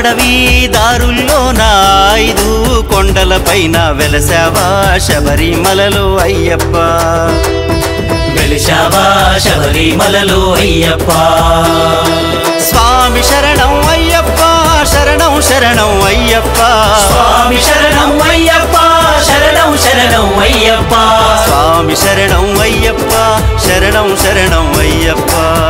అడవి దారుల్లోన ఐదు కొండలపైన వెలసావా శబరిమలలో అయ్యప్ప వెలిశావా శబరిమలలో అయ్యప్ప స్వామి శరణం అయ్యప్ప శరణం శరణం అయ్యప్ప స్వామి శరణం అయ్యప్ప శరణం శరణం అయ్యప్ప స్వామి శరణం అయ్యప్ప శరణం శరణం అయ్యప్ప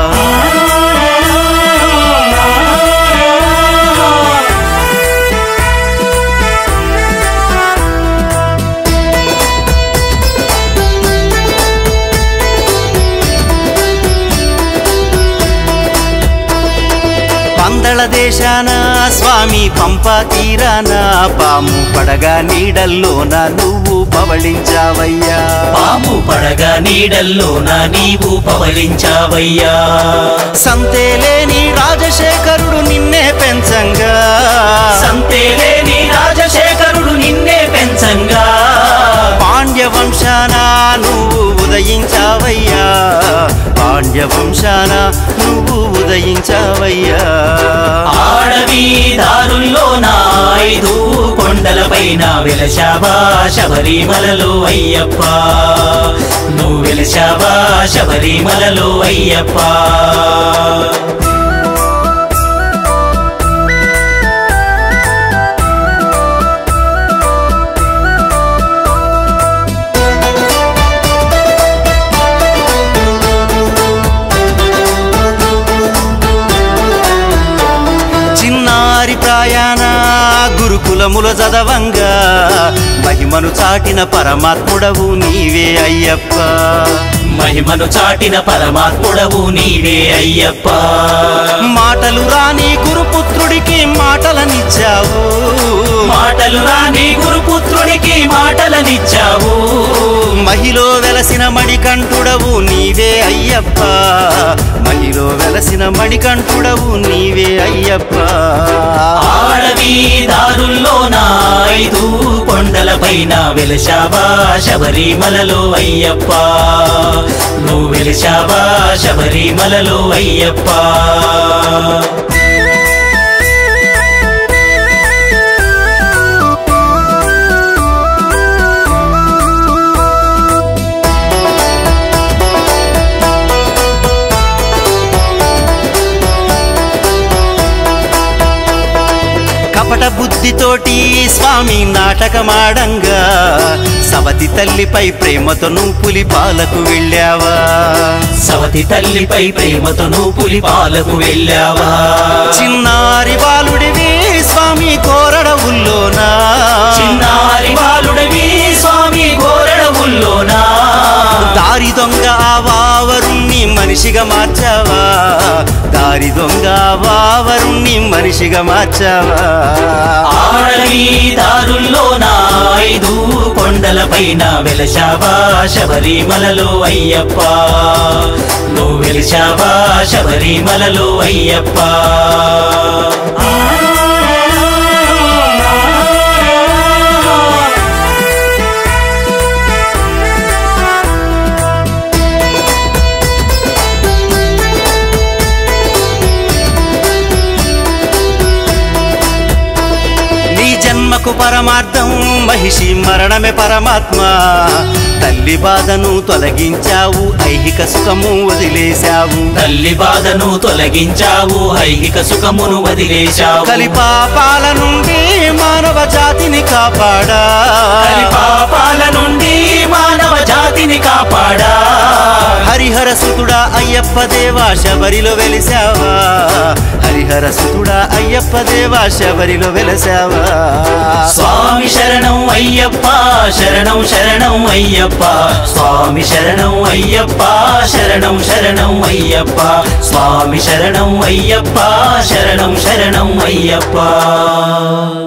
పందళ దేశాన స్వామి పంపా తీరాన పాము పడగా నీడల్లోన నువ్వు పవళించావయ్యా పాము పడగా నీడల్లోన నీవు పవలించావయ్యా సంతేలేని రాజశేఖరుడు నిన్నే పెంచంగా సంతేలేని రాజశేఖరుడు నిన్నే పెంచంగా పాండ్య వంశాన నువ్వు ఉదయించావయ్యా పాండ్య వంశాన నువ్వు ఉదయించావయ్యా ఆడవి దారుల్లో ఐదు కొండలపైన వెలశావా శబరిమలలో అయ్యప్ప నువ్వు వెలశావా శబరిమలలో అయ్యప్ప చిన్నారి ప్రాయాణ గురుకులముల చదవంగా మహిమను చాటిన పరమాత్ముడవు నీవే అయ్యప్ప మహిమను చాటిన పరమాత్ముడవు నీవే అయ్యప్ప మాటలు రాని గురుపుత్రుడికి మాటలనిచ్చావు మాటలు రాని గురుపుత్రునికి మాటలనిచ్చావు మహిలో వెలసిన మణికంఠుడవు నీవే అయ్యప్ప మహిలో వెలసిన మణికంఠుడవు నీవే అయ్యప్ప ఆడవి దారుల్లో ఐదు కొండలపైన వెలశావా శబరిమలలో అయ్యప్ప నువ్వు వెలశావా శబరిమలలో అయ్యప్ప కపట బుద్ధితోటి స్వామి నాటకమాడంగా సవతి తల్లిపై ప్రేమతో నువ్వు పులి పాలకు వెళ్ళావా సవతి తల్లిపై ప్రేమతోను పులి పాలకు వెళ్ళావా చిన్నారి బాలుడివి స్వామి కోరడవుల్లోనా చిన్నారి బాలుడవి స్వామి గోరడవుల్లోనా దారి దొంగ ఆ వావరుణ్ణి మనిషిగా మార్చావా దారి దొంగ ఆ వావరుణ్ణి మనిషిగా మార్చావా ఆడవి దారుల్లో ఐదు కొండలపైన వెలశావా శబరిమలలో అయ్యప్ప నువ్వు వెలిశావా శబరిమలలో అయ్యప్ప నీ జన్మకు పరమార్థం మహిషి మరణమే పరమాత్మ తల్లి బాధను తొలగించావు ఐహిక సుఖము వదిలేశావు తల్లి బాధను తొలగించావు ఐహిక సుఖమును వదిలేశావు కలిపాపాల నుండి మానవ జాతిని కాపాడా కలి పాపాల నుండి మానవ జాతిని కాపాడా హరిహర సుతుడా అయ్యప్ప దేవా శబరిలో వెలిసావా హరిహర సుతుడా అయ్యప్ప దేవా శబరిలో వెలసావా స్వామి శరణం అయ్యప్ప శరణం శరణం అయ్యప్ప స్వామి శరణం అయ్యప్ప శరణం శరణం అయ్యప్ప స్వామి శరణం అయ్యప్ప శరణం శరణం అయ్యప్ప